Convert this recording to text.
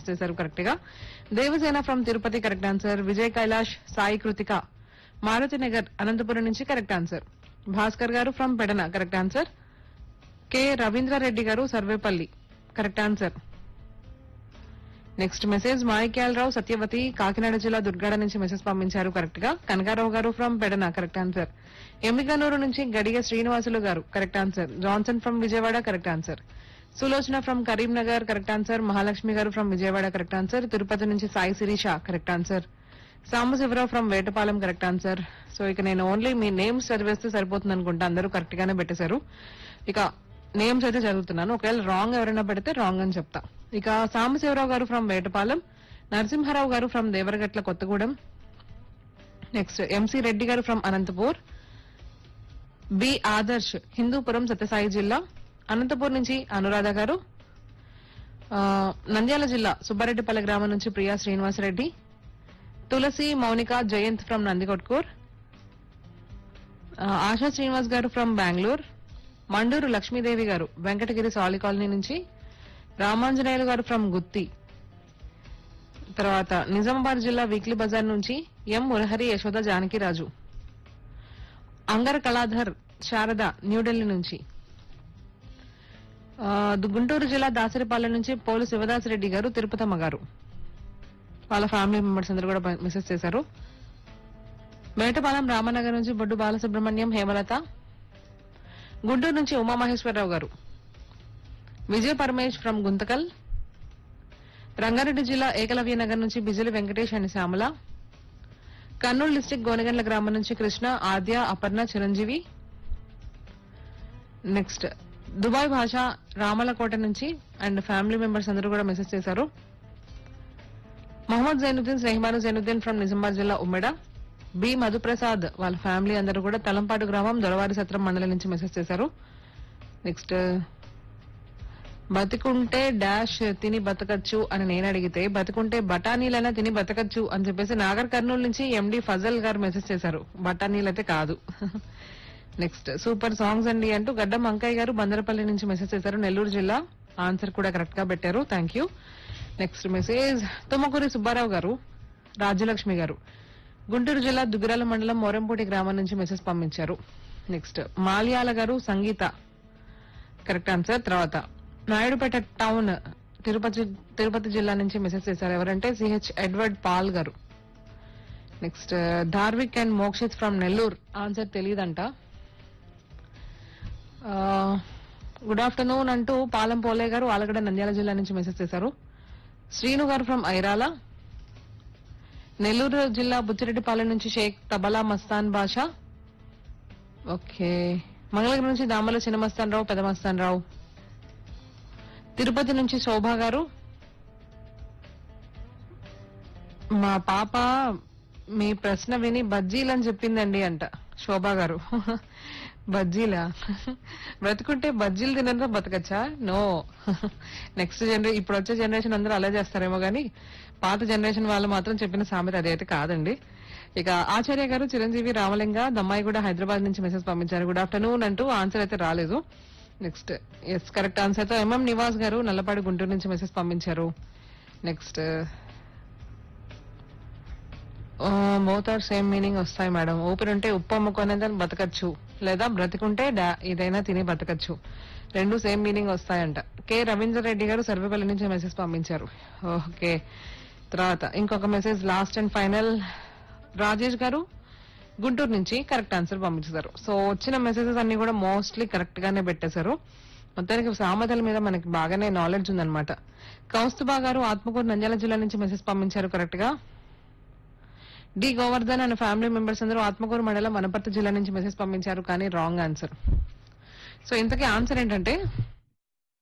message చేశారు correct గా Devasena from Tirupati correct answer Vijay Kailash Sai Krithika Maruthi Nagar Anantapur నుంచి correct answer Bhaskar garu from Pedana correct answer K Ravindra Reddy garu Sarvepalli correct answer next message Manikyala Rao Satyavathi Kakinada జిల్లా దుర్గాడ నుంచి మెసేజ్ పంపించారు కరెక్ట్ గా Kanaka Rao garu from Pedana correct answer Yemmiganur నుంచి Gadiga Srinivasulu garu correct answer Johnson from Vijayawada correct answer Sulochana from Karimnagar correct answer Mahalakshmi garu from Vijayawada correct answer Tirupati నుంచి Sai Sirisha correct answer Sambasiva Rao from Vetapalem correct answer so ఇక నేను only మీ names చదివేస్తే సరిపోతుంది అనుకుంటా అందరూ కరెక్ట్ గానే పెట్టేశారు ఇక నేమ్స్ అయితే చదువుతున్నాను ఒకవేళ రాంగ్ ఎవరైనా పెడితే రాంగ్ అని చెప్తా ఇక సాంబశివరావు గారు from Vetapalem Narasimha Rao garu from Devaragatla Kothagudem next MC Reddy garu from Anantapur B Adarsh Hindupuram Sathya Sai జిల్లా అనంతపూర్ నుంచి అనురాధ గారు ఆ, నంద్యాల జిల్లా సుబ్బారెడ్డిపల్లి గ్రామం నుంచి ప్రియా శ్రీనివాసరెడ్డి తులసి మౌనిక జయంత్ ఫ్రమ్ నందికొట్కూర్ ఆ, ఆశా శ్రీనివాస్ గారు ఫ్రమ్ బెంగళూరు మండూరు లక్ష్మీదేవి గారు వెంకటగిరి సాలి కాలనీ నుంచి రామాంజనేయులు గారు ఫ్రమ్ గుత్తి తర్వాత నిజామాబాద్ జిల్లా వీక్లీ బజార్ నుంచి ఎం మురహరి యశోద జానకిరాజు అంగర్ కళాధర్ శారద న్యూఢిల్లీ నుంచి ఆ, దు- గుంటూరు జిల్లా దాసరిపాలెం నుంచి పోలు శివదాస్ రెడ్డి గారు తిరుపతమ్మ గారు వాళ్ళ ఫ్యామిలీ మెంబర్స్ అందరూ కూడా మెసేజ్ చేశారు మేటపాలెం రామనగర్ నుంచి బొడ్డు బాలసుబ్రహ్మణ్యం హేమలత గుంటూరు నుంచి ఉమామహేశ్వరరావు గారు విజయ పరమేష్ ఫ్రమ్ గుంతకల్ రంగారెడ్డి జిల్లా ఏకలవ్య నగర్ నుంచి బిజిలి వెంకటేష్ అండ్ శ్యామల కర్నూలు డిస్టిక్ గోనగండ్ల గ్రామం నుంచి కృష్ణ ఆద్య అపర్ణ చిరంజీవి నెక్స్ట్ దుబాయ్ భాష రామలకోట నుంచి అండ్ ఫ్యామిలీ మెంబర్స్ అందరూ కూడా మెసేజ్ చేశారు మహమ్మద్ జైనుద్దీన్ స్నేహిమాను జైనుద్దీన్ ఫ్రమ్ నిజామాబాద్ జిల్లా ఉమ్మెడ బి మధుప్రసాద్ వాళ్ళ ఫ్యామిలీ అందరూ కూడా తలంపాటు గ్రామం దొరవారి సత్రం మండలం నుంచి మెసేజ్ చేశారు నెక్స్ట్ బతికుంటే డాష్ తిని బతకచ్చు అని నేను అడిగితే బతికుంటే బఠానీలైనా తిని బతకచ్చు అని చెప్పేసి నాగర్ కర్నూలు నుంచి ఎండి ఫజల్ గారు మెసేజ్ చేశారు బఠానీలు అయితే కాదు నెక్స్ట్ సూపర్ సాంగ్స్ అండి అంటూ గడ్డం అంకయ్య గారు బందరపల్లి నుంచి మెసేజ్ చేశారు నెల్లూరు జిల్లా ఆన్సర్ కూడా కరెక్ట్ గా పెట్టారు thank you next message Tummakuri Subbarao garu Rajyalakshmi గారు గుంటూరు జిల్లా దుగ్గిరాల మండలం మోరంపూటి గ్రామం నుంచి మెసేజ్ పంపించారు నెక్స్ట్ మాల్యాల గారు సంగీత కరెక్ట్ ఆన్సర్ తర్వాత నాయుడుపేట టౌన్ తిరుపతి తిరుపతి జిల్లా నుంచి మెసేజ్ చేశారు ఎవరంటే CH Edward Paul garu next Dharvik and Mokshit from Nellore answer తెలియదంట గుడ్ ఆఫ్టర్నూన్ అంటూ పాలెం పోలే గారు ఆలగడ్డ నంద్యాల జిల్లా నుంచి మెసేజ్ చేశారు శ్రీను గారు ఫ్రమ్ ఐరాల నెల్లూరు జిల్లా బుచ్చిరెడ్డిపాలెం నుంచి షేక్ తబలా మస్తాన్ బాషా ఓకే మంగళగిరి నుంచి దామల చిన్న మస్తాన్ రావు పెద్ద మస్తాన్ రావు తిరుపతి నుంచి శోభ గారు మా పాప మీ ప్రశ్న విని బజ్జీలని చెప్పిందండి అంట శోభ గారు బజ్జీలా బ్రతుకుంటే బజ్జీలు తినంతా బతకచ్చా నో నెక్స్ట్ జనరేషన్ ఇప్పుడు వచ్చే జనరేషన్ అందరూ అలా చేస్తారేమో గానీ పాత జనరేషన్ వాళ్ళు మాత్రం చెప్పిన సామెత అదైతే కాదండి ఇక ఆచార్య గారు చిరంజీవి రామలింగ దమ్మాయి కూడా హైదరాబాద్ నుంచి మెసేజ్ పంపించారు గుడ్ ఆఫ్టర్నూన్ అంటూ ఆన్సర్ అయితే రాలేదు నెక్స్ట్ ఎస్ కరెక్ట్ ఆన్సర్ తో ఎంఎం నివాస్ గారు నల్లపాడు గుంటూరు నుంచి మెసేజ్ పంపించారు next both are same meaning వస్తాయి మేడం ఊపిరి ఉంటే ఉప్పు అమ్ముకునేది బతకచ్చు లేదా బ్రతికుంటే డా- ఏదైనా తిని బతకచ్చు రెండు సేమ్ మీనింగ్ వస్తాయంట కె రవీంద్ర రెడ్డి గారు సర్వేపల్లి నుంచి మెసేజ్ పంపించారు ఓకే తర్వాత ఇంకొక message last and final Rajesh garu Guntur నుంచి కరెక్ట్ ఆన్సర్ పంపించారు సో వచ్చిన మెసేజెస్ అన్ని కూడా మోస్ట్లీ కరెక్ట్ గానే పెట్టేశారు మొత్తానికి సామెతల మీద మనకి బాగానే నాలెడ్జ్ ఉందన్నమాట కౌస్తుబా గారు ఆత్మకూరు నంద్యాల జిల్లా నుంచి మెసేజ్ పంపించారు కరెక్ట్ గా డి గోవర్ధన్ అనే ఫ్యామిలీ మెంబర్స్ అందరూ ఆత్మకూరు మండలం వనపర్తి జిల్లా నుంచి మెసేజ్ పంపించారు కానీ రాంగ్ ఆన్సర్ సో ఇంతకీ ఆన్సర్ ఏంటంటే